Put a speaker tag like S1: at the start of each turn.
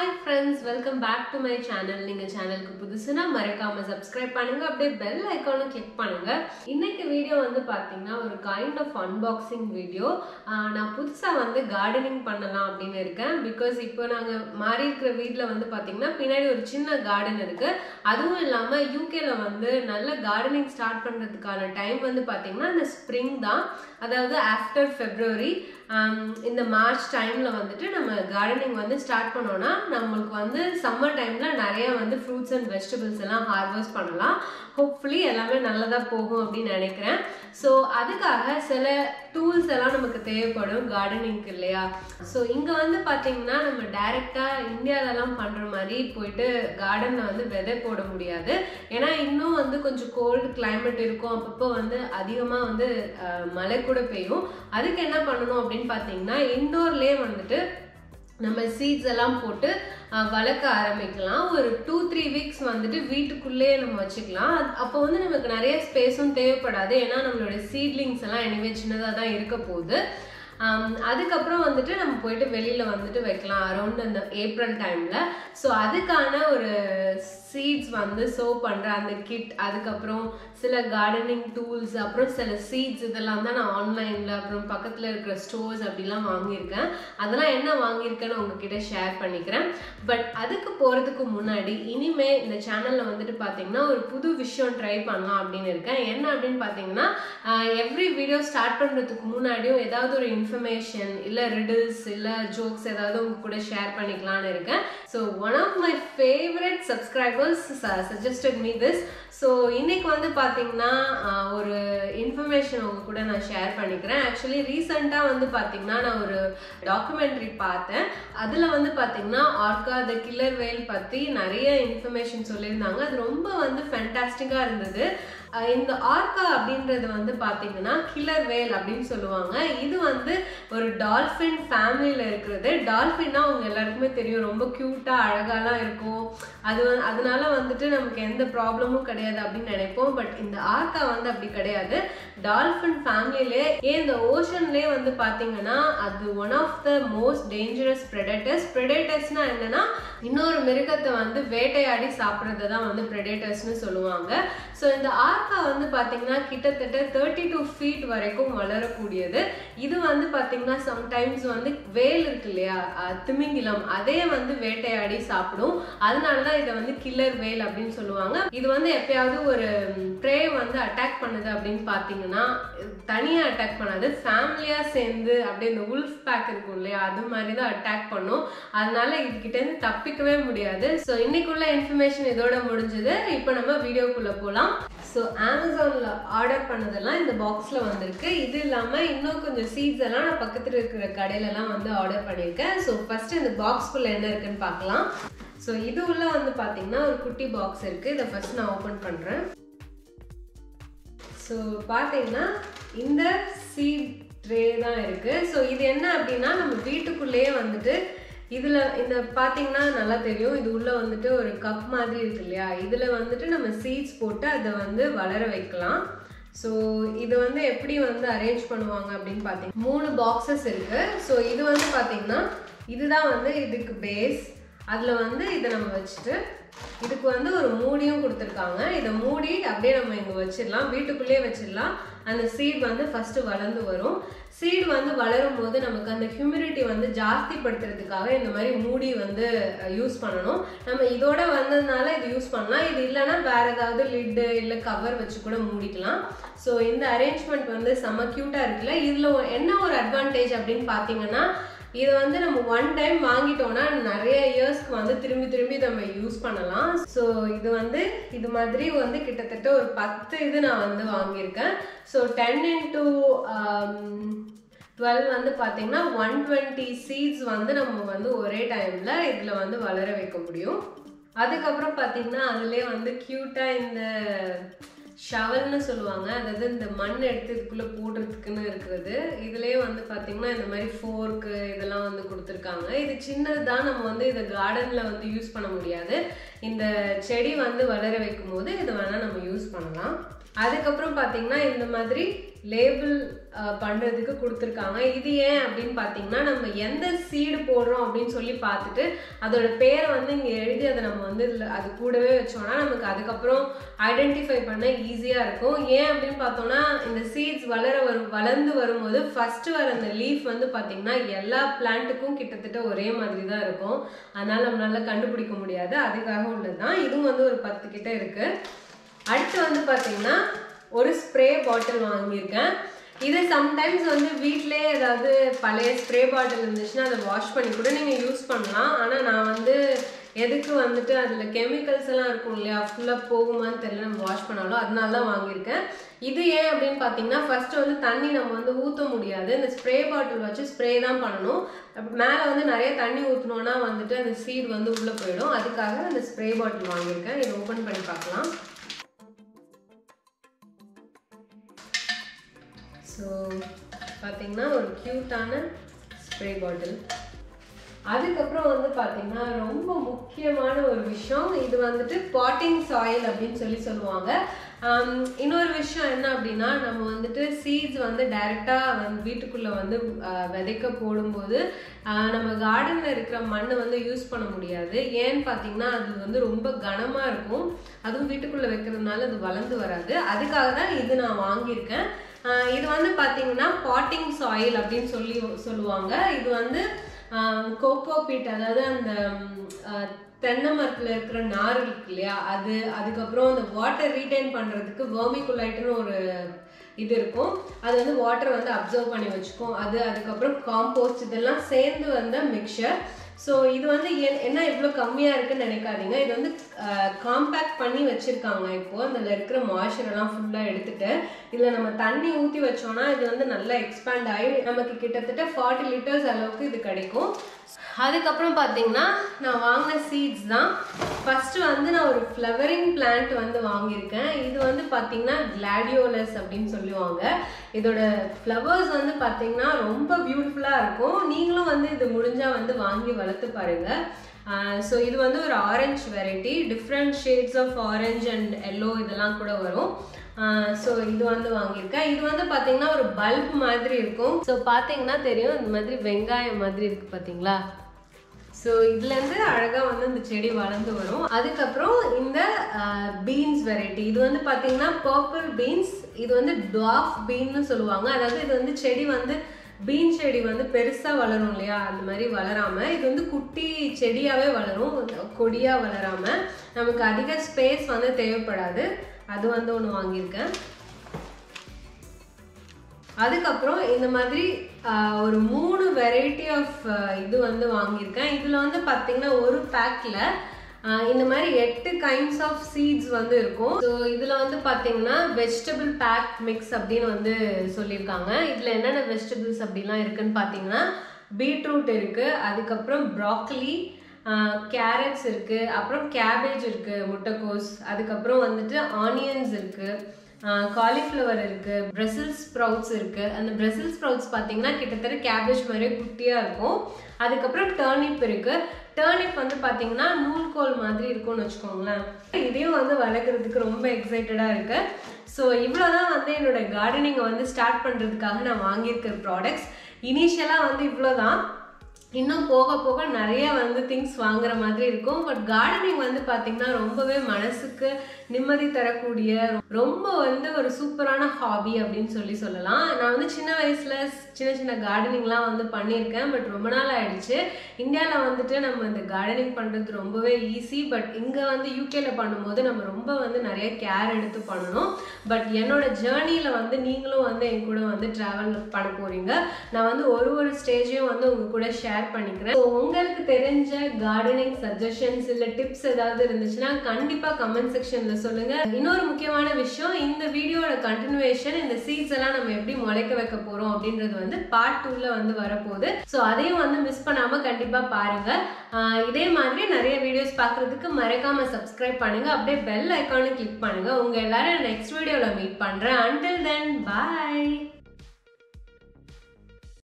S1: hi friends welcome back to my channel நீங்க சேனலுக்கு புதுசுனா மறக்காம சப்ஸ்கிரைப் பண்ணுங்க அப்படியே பெல் ஐக்கானும் கிளிக் பண்ணுங்க இன்னைக்கு வீடியோ வந்து பாத்தீங்கன்னா ஒரு கைண்ட் ஆஃப் அன்பாக்சிங் வீடியோ நான் புதுசா வந்து கார்டனிங் பண்ணலாம் அப்படின்னு இருக்கேன் பிகாஸ் இப்போ நாங்க மாறி இருக்கிற வீட்ல வந்து பாத்தீங்கன்னா பின்னாடி ஒரு சின்ன கார்டன் இருக்கு அதுவும் இல்லாம யூகேல வந்து நல்ல கார்டனிங் ஸ்டார்ட் பண்றதுக்கான டைம் வந்து பாத்தீங்கன்னா இந்த ஸ்ப்ரிங் தான் அதாவது ஆஃப்டர் ஃபெப்ரவரி இந்த மார்ச் டைம்ல வந்துட்டு நம்ம கார்டனிங் வந்து ஸ்டார்ட் பண்ணோம்னா நம்மளுக்கு வந்து சம்மர் டைம்ல நிறைய வந்து ஃப்ரூட்ஸ் அண்ட் வெஜிடபிள்ஸ் எல்லாம் ஹார்வெஸ்ட் பண்ணலாம் ஹோப்ஃபுல்லி எல்லாமே நல்லதா போகும் அப்படின்னு நினைக்கிறேன் ஸோ அதுக்காக சில டூல்ஸ் எல்லாம் நமக்கு தேவைப்படும் கார்டனிங்க்கு இல்லையா ஸோ இங்க வந்து பாத்தீங்கன்னா நம்ம டைரக்டா இந்தியாலலாம் பண்ற மாதிரி போயிட்டு கார்டன்ல வந்து விதை போட முடியாது ஏன்னா இன்னும் வந்து கொஞ்சம் கோல்டு கிளைமேட் இருக்கும் அப்பப்போ வந்து அதிகமா வந்து அஹ், மழை கூட பெய்யும் அதுக்கு என்ன பண்ணணும் அப்படின்னு பார்த்தீங்கன்னா இன்டோர்லேயே வந்துட்டு நம்ம சீட்ஸ் எல்லாம் போட்டு அஹ், வளர்க்க ஆரம்பிக்கலாம் ஒரு டூ த்ரீ வீக்ஸ் வந்துட்டு வீட்டுக்குள்ளேயே நம்ம வச்சுக்கலாம் அது- அப்போ வந்து நமக்கு நிறைய ஸ்பேஸும் தேவைப்படாது ஏன்னா நம்மளோட சீட்லிங்ஸ் எல்லாம் எனிவே சின்னதாக தான் இருக்க போகுது ஆம், அதுக்கப்புறம் வந்துட்டு நம்ம போயிட்டு வெளியில வந்துட்டு வைக்கலாம் அரௌண்ட் அந்த ஏப்ரல் டைம்ல ஸோ அதுக்கான ஒரு சீட்ஸ் வந்து சோ பண்ற அந்த கிட் அதுக்கப்புறம் சில கார்டனிங் டூல்ஸ் அப்புறம் சில சீட்ஸ் இதெல்லாம் தான் நான் ஆன்லைன்ல அப்புறம் பக்கத்துல இருக்கிற ஸ்டோர்ஸ் அப்படிலாம் வாங்கியிருக்கேன் அதெல்லாம் என்ன வாங்கியிருக்கேன்னு உங்ககிட்ட ஷேர் பண்ணிக்கிறேன் பட் அதுக்கு போறதுக்கு முன்னாடி இனிமே இந்த சேனல்ல வந்துட்டு பாத்தீங்கன்னா ஒரு புது விஷயம் ட்ரை பண்ணலாம் அப்படின்னு இருக்கேன் என்ன அப்படின்னு பாத்தீங்கன்னா எவ்ரி வீடியோ ஸ்டார்ட் பண்றதுக்கு முன்னாடியும் ஏதாவது ஒரு இன்ஃபர்மேஷன் இல்ல ரிடில்ஸ் இல்ல ஜோக்ஸ் ஏதாவது உங்க கூட ஷேர் பண்ணிக்கலாம்னு இருக்கேன் so one of my favourite subscribers suggested me this so இன்னைக்கு வந்து பார்த்தீங்கன்னா ஆஹ், ஒரு இன்ஃபர்மேஷன் உங்க கூட நான் ஷேர் பண்ணிக்கிறேன் ஆக்சுவலி ரீசெண்டாக வந்து பார்த்தீங்கன்னா நான் ஒரு டாக்குமெண்ட்ரி பார்த்தேன் அதில் வந்து பார்த்தீங்கன்னா ஆர்கா த கில்லர் வேல் பற்றி நிறைய இன்ஃபர்மேஷன் சொல்லியிருந்தாங்க அது ரொம்ப வந்து ஃபென்டாஸ்டிக்காக இருந்தது அஹ் இந்த ஆர்கா அப்படின்றது வந்து பாத்தீங்கன்னா கில்லர் வேல் அப்படின்னு சொல்லுவாங்க இது வந்து ஒரு டால்ஃபின் ஃபேமிலியில இருக்கிறது டால்ஃபின்னா அவங்க எல்லாருக்குமே தெரியும் ரொம்ப கியூட்டா அழகாலாம் இருக்கும் அது வந்து- அதனால வந்துட்டு நமக்கு எந்த ப்ராப்ளமும் கிடையாது அப்படின்னு நினைப்போம் பட் இந்த ஆர்கா வந்து அப்படி கிடையாது டால்ஃபின் ஃபேமிலியிலே ஏன் இந்த ஓஷன்லேயே வந்து பாத்தீங்கன்னா அது one of the most dangerous predators ப்ரெடேட்டர்ஸ்னா என்னன்னா இன்னொரு மிருகத்தை வந்து வேட்டையாடி சாப்பிட்றத தான் வந்து ப்ரெடேட்டர்ஸ்னு சொல்லுவாங்க ஸோ இந்த ஆர்கா வந்து பார்த்தீங்கன்னா கிட்டத்தட்ட தேர்ட்டி டூ ஃபீட் வரைக்கும் வளரக்கூடியது இது வந்து பார்த்தீங்கன்னா சம்டைம்ஸ் வந்து வேல் இருக்கு இல்லையா அஹ் திமிங்கிலம் அதே வந்து வேட்டையாடி சாப்பிடும் அதனால தான் இதை வந்து கில்லர் வேல் அப்படின்னு சொல்லுவாங்க இது வந்து எப்பயாவது ஒரு ப்ரே வந்து அட்டாக் பண்ணுது அப்படின்னு பார்த்தீங்கன்னா தனியாக அட்டாக் பண்ணாது ஃபேமிலியாக சேர்ந்து அப்படியே இந்த உல்ஃப் பேக் இருக்கும் இல்லையா அது மாதிரி தான் அட்டாக் பண்ணும் அதனால இதுகிட்ட இருந்து தப்பிக்கவே முடியாது ஸோ இன்னைக்குள்ள இன்ஃபர்மேஷன் இதோட முடிஞ்சது இப்போ நம்ம வீடியோக்குள்ள போகலாம் ஸோ அமேசானில் ஆர்டர் பண்ணதெல்லாம் இந்த பாக்ஸில் வந்திருக்கு இது இல்லாமல் இன்னும் கொஞ்சம் சீட்ஸ் எல்லாம் நான் பக்கத்தில் இருக்கிற கடையிலலாம் வந்து ஆர்டர் பண்ணியிருக்கேன் ஸோ ஃபர்ஸ்ட் இந்த பாக்ஸ்குள்ளே என்ன இருக்குன்னு பார்க்கலாம் ஸோ இது உள்ள வந்து பார்த்தீங்கன்னா ஒரு குட்டி பாக்ஸ் இருக்குது இதை ஃபர்ஸ்ட் நான் ஓப்பன் பண்ணுறேன் ஸோ பார்த்தீங்கன்னா இந்த சீட் ட்ரே தான் இருக்கு ஸோ இது என்ன அப்படின்னா நம்ம வீட்டுக்குள்ளேயே வந்துட்டு இதில் இந்த பார்த்தீங்கன்னா நல்லா தெரியும் இது உள்ள வந்துட்டு ஒரு கப் மாதிரி இருக்கு இல்லையா இதில் வந்துட்டு நம்ம சீட்ஸ் போட்டு அதை வந்து வளர வைக்கலாம் ஸோ இது வந்து எப்படி வந்து அரேஞ்ச் பண்ணுவாங்க அப்படின்னு பார்த்தீங்கன்னா மூணு பாக்ஸஸ் இருக்கு ஸோ இது வந்து பார்த்தீங்கன்னா இதுதான் வந்து இதுக்கு பேஸ் அதில் வந்து இதை நம்ம வச்சுட்டு இதுக்கு வந்து ஒரு மூடியும் கொடுத்துருக்காங்க இதை மூடி அப்படியே நம்ம இங்கே வச்சிடலாம் வீட்டுக்குள்ளேயே வச்சிடலாம் அந்த சீட் வந்து ஃபர்ஸ்ட் வளர்ந்து வரும் சீட் வந்து வளரும் போது நமக்கு அந்த ஹியூமிடிட்டி வந்து ஜாஸ்திப்படுத்துறதுக்காக இந்த மாதிரி மூடி வந்து யூஸ் பண்ணணும் நம்ம இதோட வந்ததுனால இது யூஸ் பண்ணலாம் இது இல்லைன்னா வேற ஏதாவது லிட்டு இல்லை கவர் வச்சு கூட மூடிக்கலாம் ஸோ இந்த அரேஞ்ச்மெண்ட் வந்து செம்ம க்யூட்டாக இருக்குல்ல இதில் என்ன ஒரு அட்வான்டேஜ் அப்படின்னு பார்த்தீங்கன்னா இது வந்து நம்ம ஒன் டைம் வாங்கிட்டோம்னா நிறைய இயர்ஸ்க்கு வந்து திரும்பி திரும்பி நம்ம யூஸ் பண்ணலாம் ஸோ இது வந்து இது மாதிரி வந்து கிட்டத்தட்ட ஒரு பத்து இது நான் வந்து வாங்கியிருக்கேன் ஸோ டென் இன்டூ டுவெல் வந்து பார்த்தீங்கன்னா ஒன் டுவெண்ட்டி சீட்ஸ் வந்து நம்ம வந்து ஒரே டைமில் இதில் வந்து வளர வைக்க முடியும் அதுக்கப்புறம் பார்த்தீங்கன்னா அதுலேயே வந்து க்யூட்டாக இந்த ஷவல்னு சொல்லுவாங்க அதாவது இந்த மண் எடுத்து இதுக்குள்ளே போடுறதுக்குன்னு இருக்கிறது இதுலேயே வந்து பார்த்தீங்கன்னா இந்த மாதிரி ஃபோர்க்கு இதெல்லாம் வந்து கொடுத்துருக்காங்க இது சின்னது தான் நம்ம வந்து இதை கார்டனில் வந்து யூஸ் பண்ண முடியாது இந்த செடி வந்து வளர வைக்கும் போது இதை வேணால் நம்ம யூஸ் பண்ணலாம் அதுக்கப்புறம் பார்த்தீங்கன்னா இந்த மாதிரி லேபிள் பண்ணுறதுக்கு கொடுத்துருக்காங்க இது ஏன் அப்படின்னு பார்த்தீங்கன்னா நம்ம எந்த சீடு போடுறோம் அப்படின்னு சொல்லி பார்த்துட்டு அதோட பேரை வந்து இங்கே எழுதி அதை நம்ம வந்து இதில் அது கூடவே வச்சோம்னா நமக்கு அதுக்கப்புறம் ஐடென்டிஃபை பண்ண ஈஸியாக இருக்கும் ஏன் அப்படின்னு பார்த்தோம்னா இந்த சீட்ஸ் வளர வரும் வளர்ந்து வரும்போது ஃபர்ஸ்ட் வர அந்த லீஃப் வந்து பார்த்தீங்கன்னா எல்லா பிளான்ட்டுக்கும் கிட்டத்தட்ட ஒரே மாதிரி தான் இருக்கும் அதனால நம்மளால கண்டுபிடிக்க முடியாது அதுக்காக உள்ளது தான் இதுவும் வந்து ஒரு பத்து கிட்ட இருக்கு அடுத்து வந்து பார்த்தீங்கன்னா ஒரு ஸ்ப்ரே பாட்டில் வாங்கியிருக்கேன் இது சம்டைம்ஸ் வந்து வீட்டிலே ஏதாவது பழைய ஸ்ப்ரே பாட்டில் இருந்துச்சுன்னா அதை வாஷ் பண்ணி கூட நீங்கள் யூஸ் பண்ணலாம் ஆனால் நான் வந்து எதுக்கு வந்துட்டு அதில் கெமிக்கல்ஸ் எல்லாம் இருக்கும் இல்லையா ஃபுல்லாக போகுமான்னு தெரியல நம்ம வாஷ் பண்ணாலும் அதனால தான் வாங்கியிருக்கேன் இது ஏன் அப்படின்னு பார்த்தீங்கன்னா ஃபர்ஸ்ட் வந்து தண்ணி நம்ம வந்து ஊற்ற முடியாது இந்த ஸ்ப்ரே பாட்டில் வச்சு ஸ்ப்ரே தான் பண்ணணும் மேலே வந்து நிறைய தண்ணி ஊற்றினோன்னா வந்துட்டு அந்த சீட் வந்து உள்ளே போயிடும் அதுக்காக அந்த ஸ்ப்ரே பாட்டில் வாங்கியிருக்கேன் இதை ஓப்பன் பண்ணி பார்க்கலாம் ஸோ பார்த்தீங்கன்னா ஒரு க்யூட்டான ஸ்ப்ரே பாட்டில் அதுக்கப்புறம் வந்து பார்த்தீங்கன்னா ரொம்ப முக்கியமான ஒரு விஷயம் இது வந்துட்டு பாட்டிங் சாயில் அப்படின்னு சொல்லி சொல்லுவாங்க இன்னொரு விஷயம் என்ன அப்படின்னா நம்ம வந்துட்டு சீட்ஸ் வந்து டைரெக்டாக வந்து வீட்டுக்குள்ளே வந்து விதைக்க போடும்போது நம்ம கார்டனில் இருக்கிற மண் வந்து யூஸ் பண்ண முடியாது ஏன்னு பார்த்தீங்கன்னா அது வந்து ரொம்ப கனமாக இருக்கும் அதுவும் வீட்டுக்குள்ளே வைக்கிறதுனால அது வளர்ந்து வராது அதுக்காக தான் இது நான் வாங்கியிருக்கேன் இது வந்து பார்த்தீங்கன்னா பாட்டிங் சாயில் அப்படின்னு சொல்லி சொல்லுவாங்க இது வந்து கோகோ பீட் அதாவது அந்த தென்னை மரத்தில் இருக்கிற நார் இருக்கு இல்லையா அது அதுக்கப்புறம் அந்த வாட்டர் ரீடைன் பண்ணுறதுக்கு வேர்மிகுலைட்டுன்னு ஒரு இது இருக்கும் அது வந்து வாட்டர் வந்து அப்சர்வ் பண்ணி வச்சுக்கும் அது அதுக்கப்புறம் காம்போஸ்ட் இதெல்லாம் சேர்ந்து வந்த மிக்சர் ஸோ இது வந்து என்ன இவ்வளோ கம்மியாக இருக்குன்னு நினைக்காதீங்க இது வந்து காம்பேக்ட் பண்ணி வச்சுருக்காங்க இப்போது அதில் இருக்கிற மாய்ச்சர் எல்லாம் ஃபுல்லாக எடுத்துட்டு இதில் நம்ம தண்ணி ஊற்றி வச்சோம்னா இது வந்து நல்லா எக்ஸ்பேண்ட் ஆகி நமக்கு கிட்டத்தட்ட ஃபார்ட்டி லிட்டர்ஸ் அளவுக்கு இது கிடைக்கும் அதுக்கப்புறம் பார்த்தீங்கன்னா நான் வாங்கின சீட்ஸ் தான் ஃபஸ்ட்டு வந்து நான் ஒரு ஃப்ளவரிங் பிளான்ட் வந்து வாங்கியிருக்கேன் இது வந்து பார்த்தீங்கன்னா கிளாடியோலஸ் அப்படின்னு சொல்லுவாங்க இதோட ஃப்ளவர்ஸ் வந்து பார்த்தீங்கன்னா ரொம்ப பியூட்டிஃபுல்லாக இருக்கும் நீங்களும் வந்து இது முடிஞ்சால் வந்து வாங்கி வளர்த்து பாருங்கள் ஸோ இது வந்து ஒரு orange variety different shades of orange and yellow இதெல்லாம் கூட வரும் ஸோ இது வந்து வாங்கியிருக்கேன் இது வந்து பார்த்தீங்கன்னா ஒரு பல்ப் மாதிரி இருக்கும் ஸோ பார்த்தீங்கன்னா தெரியும் இந்த மாதிரி வெங்காயம் மாதிரி இருக்குது பார்த்தீங்களா ஸோ இதுலேருந்து அழகாக வந்து இந்த செடி வளர்ந்து வரும் அதுக்கப்புறம் இந்த பீன்ஸ் வெரைட்டி இது வந்து பார்த்தீங்கன்னா பர்பிள் பீன்ஸ் இது வந்து டாஃப் பீன்னு சொல்லுவாங்க அதாவது இது வந்து செடி வந்து பீன் செடி வந்து பெருசாக வளரும் இல்லையா அந்த மாதிரி வளராமல் இது வந்து குட்டி செடியாகவே வளரும் கொடியாக வளராமல் நமக்கு அதிக ஸ்பேஸ் வந்து தேவைப்படாது அது வந்து ஒன்று வாங்கியிருக்கேன் அதுக்கப்புறம் இந்த மாதிரி ஒரு மூணு வெரைட்டி ஆஃப் இது வந்து வாங்கியிருக்கேன் இதில் வந்து பார்த்தீங்கன்னா ஒரு பேக்கில் இந்த மாதிரி எட்டு கைண்ட்ஸ் ஆஃப் சீட்ஸ் வந்து இருக்கும் ஸோ இதில் வந்து பார்த்தீங்கன்னா வெஜிடபிள் பேக் மிக்ஸ் அப்படின்னு வந்து சொல்லியிருக்காங்க இதில் என்னென்ன வெஜிடபிள்ஸ் அப்படிலாம் இருக்குன்னு பார்த்தீங்கன்னா பீட்ரூட் இருக்குது அதுக்கப்புறம் ப்ராக்கலி கேரட்ஸ் இருக்குது அப்புறம் கேபேஜ் இருக்குது முட்டைக்கோஸ் அதுக்கப்புறம் வந்துட்டு ஆனியன்ஸ் இருக்குது காலிஃப்ளவர் இருக்குது பிரசில் ஸ்ப்ரவுட்ஸ் இருக்குது அந்த பிரசில் ஸ்ப்ரவுட்ஸ் பார்த்தீங்கன்னா கிட்டத்தட்ட கேபேஜ் மாதிரியே குட்டியாக இருக்கும் அதுக்கப்புறம் டர்னிப் இருக்குது டர்னிப் வந்து பார்த்தீங்கன்னா நூல்கோல் மாதிரி இருக்கும்னு வச்சுக்கோங்களேன் இதையும் வந்து வளர்க்குறதுக்கு ரொம்ப எக்ஸைட்டடாக இருக்கு ஸோ இவ்வளோ தான் வந்து என்னோட கார்டனிங்கை வந்து ஸ்டார்ட் பண்ணுறதுக்காக நான் வாங்கியிருக்கிற ப்ராடக்ட்ஸ் இனிஷியலாக வந்து இவ்வளோ தான் இன்னும் போக போக நிறைய வந்து திங்ஸ் வாங்குற மாதிரி இருக்கும் பட் கார்டனிங் வந்து பார்த்தீங்கன்னா ரொம்பவே மனசுக்கு நிம்மதி தரக்கூடிய ரொம்ப வந்து ஒரு சூப்பரான ஹாபி அப்படின்னு சொல்லி சொல்லலாம் நான் வந்து சின்ன வயசுல சின்ன சின்ன கார்டனிங்லாம் வந்து பண்ணியிருக்கேன் பட் ரொம்ப நாள் ஆயிடுச்சு இந்தியாவில் வந்துட்டு நம்ம இந்த கார்டனிங் பண்ணுறது ரொம்பவே ஈஸி பட் இங்கே வந்து யூகேல பண்ணும்போது நம்ம ரொம்ப வந்து நிறைய கேர் எடுத்து பண்ணணும் பட் என்னோட ஜேர்னியில் வந்து நீங்களும் வந்து என் கூட வந்து ட்ராவல் பண்ண போறீங்க நான் வந்து ஒரு ஒரு ஸ்டேஜையும் வந்து உங்க கூட ஷேர் பண்ணிக்கிறேன் ஸோ உங்களுக்கு தெரிஞ்ச கார்டனிங் சஜஷன்ஸ் இல்லை டிப்ஸ் ஏதாவது இருந்துச்சுன்னா கண்டிப்பாக கமெண்ட் செக்ஷனில் சொல்லுங்க இன்னொரு முக்கியமான விஷயம் இந்த வீடியோட கண்டினியூவேஷன் இந்த சீட்ஸ் எல்லாம் நம்ம எப்படி முளைக்க வைக்க போறோம் அப்படின்றது வந்து பார்ட் டூல வந்து வரப்போகுது ஸோ அதையும் வந்து மிஸ் பண்ணாம கண்டிப்பா பாருங்க ஆஹ் இதே மாதிரி நிறைய வீடியோஸ் பார்க்கறதுக்கு மறக்காம சப்ஸ்கிரைப் பண்ணுங்க அப்படியே பெல் ஐக்கானை கிளிக் பண்ணுங்க உங்க எல்லாரும் நெக்ஸ்ட் வீடியோல மீட் பண்றேன் அண்டில் தென் பாய்